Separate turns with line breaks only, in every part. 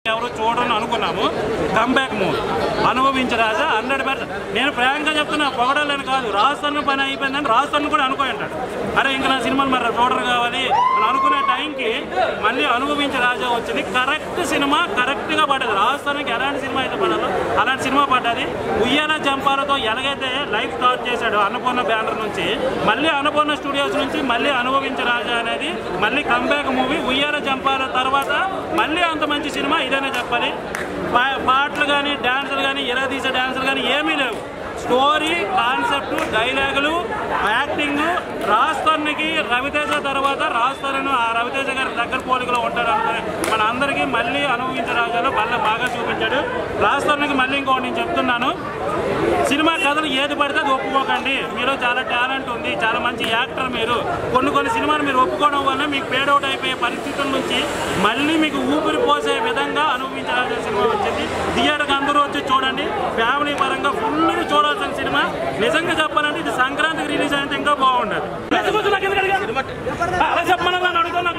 ఎవరు చూడని అనుకున్నాము కంబ్యాక్ మూవీ అనుభవించి రాజా హండ్రెడ్ పర్సెంట్ నేను ప్రాంక్గా చెప్తున్నా పొగడాలని కాదు రాజస్థాన్ పని అయిపోయిందని రాజస్థాన్ కూడా అనుకో అంటాడు అరే ఇంకా నా సినిమాలు మరి చూడరు కావాలి అని అనుకునే టైంకి మళ్ళీ అనుభవించి రాజా వచ్చింది కరెక్ట్ సినిమా కరెక్ట్గా పడ్డది రాజస్థాన్కి ఎలాంటి సినిమా అయితే పడాలో అలాంటి సినిమా పడ్డది ఉయ్యాల జంపాలతో ఎలాగైతే లైఫ్ స్టార్ట్ చేశాడు అన్నపూర్ణ బ్యానర్ నుంచి మళ్ళీ అన్నపూర్ణ స్టూడియోస్ నుంచి మళ్ళీ అనుభవించి రాజా అనేది మళ్ళీ కంబ్యాక్ మూవీ ఉయ్యాల జంపాల తర్వాత మళ్ళీ అంత మంచి సినిమా ఇదనే చెప్పాలి పా- పాటలు కానీ డ్యాన్సులు కానీ ఇలా తీసే డ్యాన్సులు కానీ ఏమీ లేవు స్టోరీ కాన్సెప్ట్ డైలాగులు యాక్టింగ్ రాజస్థాన్కి రవితేజ తర్వాత రాజస్థాన్ ఆ రవితేజ గారి దగ్గర పోలికలో ఉంటాడు అనుకుని మన అందరికీ మళ్ళీ అనుభవించే రాజాలో బల్ల బాగా చూపించాడు రాజస్థాన్కి మళ్ళీ ఇంకోటి నేను చెప్తున్నాను సినిమా కథలు ఏది పడితే అది ఒప్పుకోకండి మీలో చాలా టాలెంట్ ఉంది చాలా మంచి యాక్టర్ మీరు కొన్ని కొన్ని సినిమాలు మీరు ఒప్పుకోవడం వల్ల మీకు పేడ్ అవుట్ అయిపోయే పరిస్థితుల నుంచి మళ్ళీ మీకు ఊపిరి పోసే విధంగా అనుభవించాల్సిన సినిమా వచ్చింది థియేటర్కి అందరూ వచ్చి చూడండి ఫ్యామిలీ పరంగా ఫుల్గా చూడాల్సిన సినిమా నిజంగా చెప్పాలంటే ఇది సంక్రాంతికి రిలీజ్ అయితే ఇంకా బాగుండదు ఎందుకు నాకు ఎందుకు అడిగారు? అలా చెప్పమని నన్ను అడుగుతా నాకు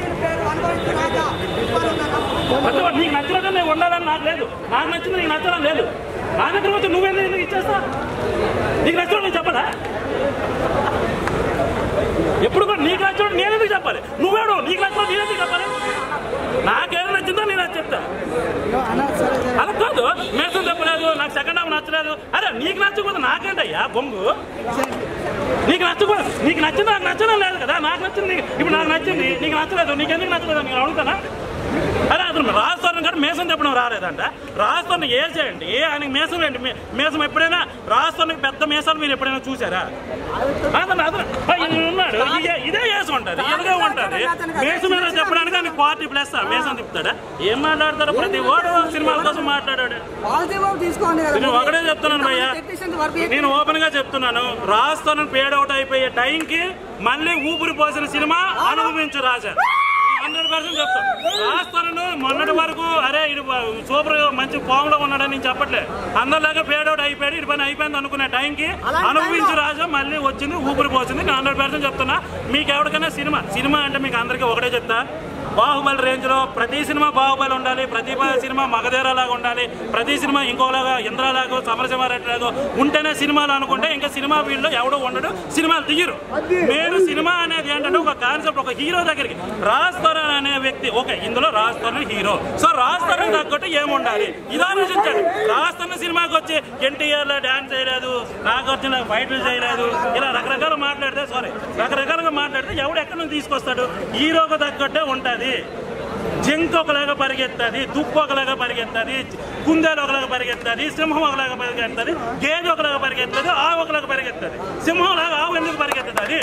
అంటే వాడు నీకు నచ్చినట్టు నేను ఉండాలని నాకు లేదు నాకు నచ్చింది నీకు నచ్చడం లేదు నా దగ్గర వచ్చి నువ్వేందుకు ఎందుకు ఇచ్చేస్తా నీకు నచ్చడం నేను చెప్పదా ఎప్పుడు కూడా నీకు నచ్చడం నేను ఎందుకు చెప్పాలి నువ్వేడు నీకు నచ్చడం నేను ఎందుకు చెప్పాలి నాకేదో నచ్చిందో నేను అది చెప్తా అలా కాదు మేసం చెప్పలేదు నాకు సెకండ్ హాఫ్ నచ్చలేదు అరే నీకు నచ్చకపోతే నాకేంటయ్యా బొంగు నీకు నచ్చకూడదు నీకు నచ్చింది నాకు నచ్చడం లేదు కదా నాకు నచ్చింది నీకు- ఇప్పుడు నాకు నచ్చింది నీకు నచ్చలేదు నీకు ఎందుకు నచ్చలేదు నేను అడుగుతానా అరే అతను రాజస్థానం కానీ మేసం చెప్పడం రాలేదంట రాజస్థానం వేసేయండి ఆయనకి మేసం ఏంటి మే- మేసం ఎప్పుడైనా రాజస్థానం పెద్ద మేసాలు మీరు ఎప్పుడైనా చూసారా అతను అతను ఆ, ఈయన ఉన్నాడు ఇదే- ఇదే వేసం ఉంటుంది ఎదుగా ఉంటుంది మేసం మీద చెప్పడానికి ఆయన పార్టీ ప్లస్ మేసం తిప్పుతాడా ఏం మాట్లాడతాడు ప్రతి ఓడు సినిమాల కోసం మాట్లాడాడు
పాజిటివ్ తీసుకోండి కదా
నేను ఒకటే చెప్తున్నాను భయ్యా
టెక్నీషియన్స్ వర్క్
నేను ఓపెన్ గా చెప్తున్నాను రాజస్థాన్ పేడ్ అవుట్ అయిపోయే టైంకి మళ్ళీ ఊపిరి పోసిన సినిమా అనుభవించు రాజా హండ్రెడ్ పర్సెంట్ చెప్తాను రాజస్థాన్ మొన్నటి వరకు అరే ఇది సూపర్ మంచి ఫామ్ లో ఉన్నాడని నేను చెప్పట్లే అందరిలాగా పేడ్ అవుట్ అయిపోయాడు ఇది పని అయిపోయింది అనుకునే టైంకి అనుభవించు రాజా మళ్ళీ వచ్చింది ఊపిరి పోసింది నేను హండ్రెడ్ పర్సెంట్ చెప్తున్నా మీకు ఎవరికైనా సినిమా సినిమా అంటే మీకు అందరికీ ఒకటే చెప్తా బాహుబలి రేంజ్ లో ప్రతి సినిమా బాహుబలి ఉండాలి ప్రతి బా- సినిమా మగధీర లాగా ఉండాలి ప్రతి సినిమా ఇంకోలాగా ఇంద్రలాగో సమరసింహారెడ్డి లాగో ఉంటేనే సినిమాలు అనుకుంటే ఇంకా సినిమా ఫీల్డ్ లో ఎవడో ఉండడు సినిమాలు తీయరు నేను సినిమా అనేది ఏంటంటే ఒక కాన్సెప్ట్ ఒక హీరో దగ్గరికి రాజ్ తరుణ్ అనే వ్యక్తి ఓకే ఇందులో రాజ్ తరుణ్ హీరో సో రాజ్ తరుణ్ తగ్గట్టు ఏముండాలి ఇది ఆలోచించండి రాజ్ తరుణ్ సినిమాకి వచ్చి ఎన్టీఆర్ లో డాన్స్ చేయలేదు నాగార్జున ఫైట్లు చేయలేదు ఇలా రకరకాల మాట్లాడితే సారీ రకరకాలుగా మాట్లాడితే ఎవడు ఎక్కడి నుంచి తీసుకొస్తాడు హీరోకి తగ్గట్టే ఉంటుంది జింక ఒకలాగా పరిగెత్తది దుప్పు ఒకలాగా పరిగెత్తది కుందేలు ఒకలాగా పరిగెత్తది సింహం ఒకలాగా పరిగెత్తది గేదె ఒకలాగా పరిగెత్తది ఆవు ఒకలాగా పరిగెత్తది సింహం లాగా ఆవు ఎందుకు పరిగెత్తది అది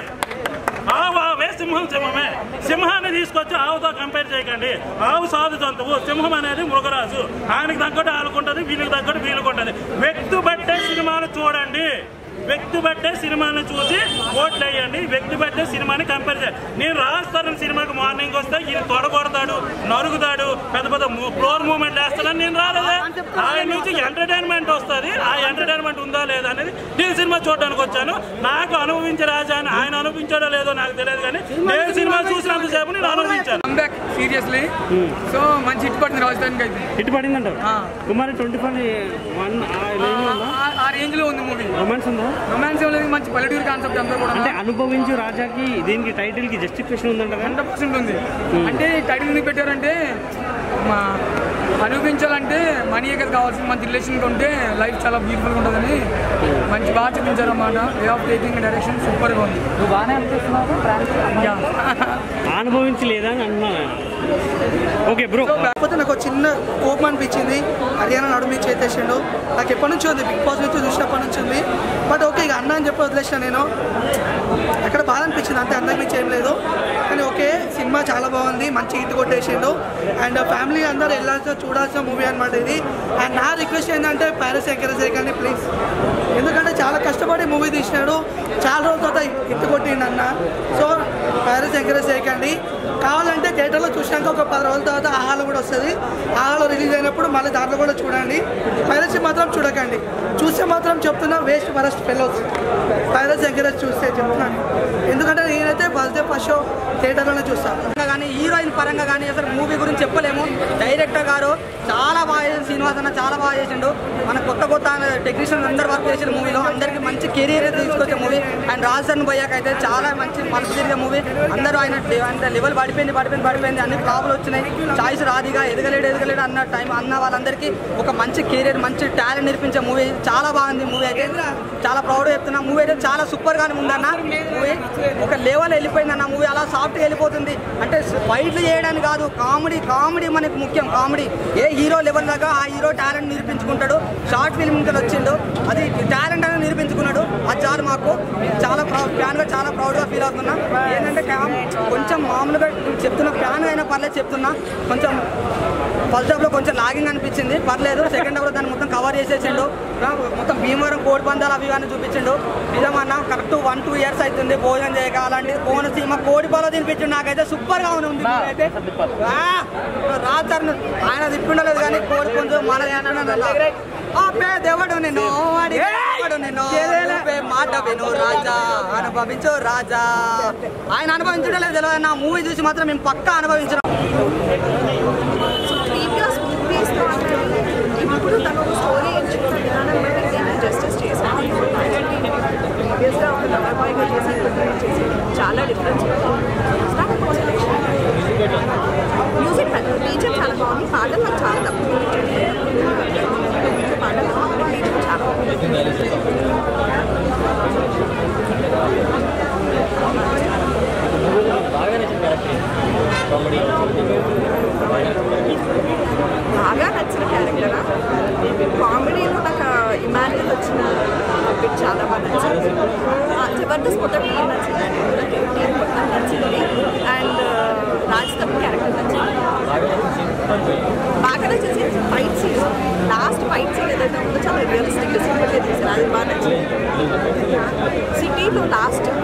ఆవు ఆవే సింహం సింహమే సింహాన్ని తీసుకొచ్చి ఆవుతో కంపేర్ చేయకండి ఆవు సాధు జంతువు సింహం అనేది మృగరాజు ఆయనకి తగ్గట్టు ఆడుకుంటది వీళ్ళకి తగ్గట్టు వీలుకుంటది వ్యక్తి బట్టే సినిమాను చూడండి వ్యక్తి బట్టే సినిమాని చూసి ఓట్లు వేయండి వ్యక్తి బట్టే సినిమాని కంపేర్ చేయండి నేను రాస్తాను సినిమాకి మార్నింగ్ వస్తే ఈయన తొడగొడతాడు నరుగుతాడు పెద్ద పెద్ద ఫ్లోర్ మూమెంట్ వేస్తాడని నేను రాలేదే ఆయన నుంచి ఎంటర్టైన్మెంట్ వస్తుంది ఆ ఎంటర్టైన్మెంట్ ఉందా లేదా అనేది నేను సినిమా చూడడానికి వచ్చాను నాకు అనుభవించే రాజా అని ఆయన అనుభవించాడో లేదో నాకు తెలియదు కానీ నేను సినిమా చూసినంతసేపు నేను అనుభవించాను
బ్యాక్ సీరియస్లీ సో మంచి హిట్ పడుతుంది రాజధానికి అయితే
ఇటు పడిందంట కుమారి ట్వంటీ ఫైవ్ వన్
ఆ- ఆ రేంజ్ లో ఉంది మూవీ
రొమాన్స్ ఉందా
రొమాన్స్ ఏం లేదు మంచి పల్లెటూరు కాన్సెప్ట్ అంతా కూడా
అంటే అనుభవించు రాజాకి దీనికి టైటిల్ కి జస్టిఫికేషన్ ఉందంట
హండ్రెడ్ పర్సెంట్ ఉంది అంటే టైటిల్ ఎందుకు పెట్టారంటే మా అనిపించాలంటే మనీ ఎక్కడ కావాల్సింది మంచి రిలేషన్ ఉంటే లైఫ్ చాలా బ్యూటిఫుల్గా ఉంటుందని మంచి బాగా చూపించారు అన్నమాట వే ఆఫ్ టేకింగ్ డైరెక్షన్ సూపర్గా ఉంది
నువ్వు బాగానే అనిపిస్తున్నావు
యా
అనుభవించి లేదా అని అన్నాను ఓకే బ్రో
కాకపోతే నాకు ఒక చిన్న కోపం అనిపించింది హర్యానా నడుము చేసేసిండు నాకు ఎప్పటి నుంచో ఉంది బిగ్ బాస్ నుంచి చూసినప్పటి నుంచి ఉంది బట్ ఓకే ఇక అన్న అని చెప్పి వదిలేసిన నేను అక్కడ బాధ అనిపించింది అంతే అందరికి మించి ఏం లేదు కానీ ఓకే సినిమా చాలా బాగుంది మంచి హిట్ కొట్టేసిండు అండ్ ఫ్యామిలీ అందరూ వెళ్ళాల్సిన చూడాల్సిన మూవీ అనమాట ఇది అండ్ నా రిక్వెస్ట్ ఏంటంటే ప్యారిస్ ఎంకరేజ్ చేయకండి ప్లీజ్ ఎందుకంటే చాలా కష్టపడి మూవీ తీసినాడు చాలా రోజుల తర్వాత హిట్ కొట్టిండు అన్న సో ప్యారిస్ ఎంకరేజ్ చేయకండి కావాలంటే థియేటర్లో చూసినాక ఒక పది రోజుల తర్వాత ఆహాలో కూడా వస్తుంది ఆహాలో రిలీజ్ అయినప్పుడు మళ్ళీ దాంట్లో కూడా చూడండి పైరసీ మాత్రం చూడకండి చూస్తే మాత్రం చెప్తున్నా వేస్ట్ వరస్ట్ ఫెలోస్ వైరస్ దగ్గర చూస్తే చెప్తున్నాను ఎందుకంటే నేనైతే ఫస్ట్ డే ఫస్ట్ షో థియేటర్లోనే చూస్తాను
పరంగా కానీ హీరోయిన్ పరంగా కానీ అసలు మూవీ గురించి చెప్పలేము డైరెక్టర్ గారు చాలా బాగా చేసిండు శ్రీనివాస్ అన్న చాలా బాగా చేసిండు మన కొత్త కొత్త టెక్నీషియన్ అందరు వర్క్ చేసిన మూవీలో అందరికి మంచి కెరీర్ తీసుకొచ్చే మూవీ అండ్ రాజధాని పోయాక అయితే చాలా మంచి మనసు తిరిగే మూవీ అందరూ ఆయన ఆయన లెవెల్ పడిపోయింది పడిపోయింది పడిపోయింది అన్ని ప్రాబ్లం వచ్చినాయి చాయిస్ రాదిగా ఎదగలేడు ఎదగలేడు అన్న టైం అన్న వాళ్ళందరికీ ఒక మంచి కెరీర్ మంచి టాలెంట్ నేర్పించే మూవీ చాలా బాగుంది మూవీ అయితే చాలా ప్రౌడ్ చెప్తున్నా మూవీ అయితే చాలా సూపర్ గానే ఉందన్న మూవీ ఒక లెవెల్ వెళ్ళిపోయింది అన్న మూవీ అలా సాఫ్ట్ వెళ్ళిపోతుంది అంటే ఫైట్లు చేయడానికి కాదు కామెడీ కామెడీ మనకి ముఖ్యం కామెడీ ఏ హీరో లెవెల్ దాకా ఆ హీరో టాలెంట్ నిరూపించుకుంటాడు షార్ట్ ఫిల్మ్ నుంచి వచ్చిండు అది టాలెంట్ అనేది నిరూపించుకున్నాడు అది చాలు మాకు చాలా ఫ్యాన్ గా చాలా ప్రౌడ్ గా ఫీల్ అవుతున్నా ఏంటంటే క్యామ్ కొంచెం మామూలుగా చెప్తున్నా ఫ్యాన్ అయినా పర్లేదు చెప్తున్నా కొంచెం ఫస్ట్ హాఫ్ లో కొంచెం లాగింగ్ అనిపించింది పర్లేదు సెకండ్ హాఫ్ లో దాన్ని మొత్తం కవర్ చేసేసిండు ఆ, మొత్తం భీమవరం కోడి పందాలు అవి ఇవన్నీ చూపించిండు నిజమన్నా కరెక్ట్ వన్ టూ ఇయర్స్ అవుతుంది భోజనం చేయక అలాంటి కోనసీమ కోడి పొలం తినిపించిండు నాకైతే సూపర్ గా ఉంది movie అయితే ఆ, రాజారు ఆయన తిప్పిండలేదు కానీ కోడి పుంజు మన దేవుడు నిన్ను దేవుడు నిన్ను నువ్వే మాట విను రాజా అనుభవించు రాజా ఆయన అనుభవించడం లేదు తెలియదు నా మూవీ చూసి మాత్రం మేము పక్కా అనుభవించడం
ప్రీవియస్ మూవీస్లో ఇప్పుడు తను ఒక స్టోరీ ఎంచుకున్న విధానం బట్టి దీన్ని జస్టిస్ చేశాను ప్రీవియస్గా ఒక లవర్ బాయ్గా చేసి ఇప్పుడు చేసి చాలా డిఫరెన్స్ మ్యూజిక్ బీజం చాలా బాగుంది పాటలు నాకు చాలా తక్కువ పాటలు బీజం చాలా బాగుంది బాగా నచ్చిన క్యారెక్టరా కామెడీలో నాకు ఇమాన్యుల్ వచ్చిన బిట్ చాలా బాగా నచ్చింది ఆ, జబర్దస్త్ మొత్తం టీం నచ్చిందండి టీం మొత్తం నచ్చింది అండ్ రాజ్ తప్ప క్యారెక్టర్ నచ్చింది బాగా నచ్చేసి fight scene last fight scene ఏదైతే ఉందో చాలా రియలిస్టిక్ సింపుల్గా తీసారు అది బాగా నచ్చింది సిటీలో లాస్ట్